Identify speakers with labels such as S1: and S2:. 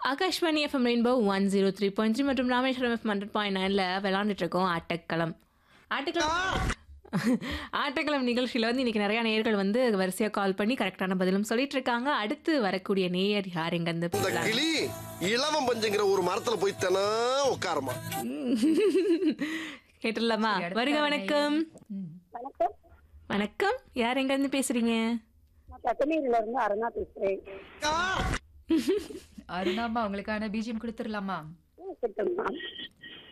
S1: Akashvani FM rainbow one zero three point three மற்றும் Rameswaram F hundred point நைனில் விளாண்டுட்டு இருக்கோம் ஆட்டக்களம் ஆட்டக்களம் ஆட்டக்களம் நிகழ்ச்சியில் வந்து இன்னைக்கு நிறைய நேயர்கள் வந்து வரிசையாக கால் பண்ணி கரெக்டான பதிலும் சொல்லிட்டு இருக்காங்க அடுத்து வரக்கூடிய நேயர் யார் எங்க இருந்து
S2: இந்த
S1: பேசலாம்?
S2: கிளி இளவம் பஞ்சுங்கிற ஒரு மரத்துல போய் தினம் உட்காருமா
S1: கேட்டுடலாமா
S3: அடுத்த
S1: வருக வணக்கம்
S4: வணக்கம்
S1: வணக்கம் யார் எங்க இருந்து பேசுறீங்க
S4: நான் கட்டணீர்ல இருந்து அருணா பேசுறேன்
S3: அருணாமா உங்களுக்கான பிஜிஎம் கொடுத்துடலாமா
S4: கொடுத்துருங்க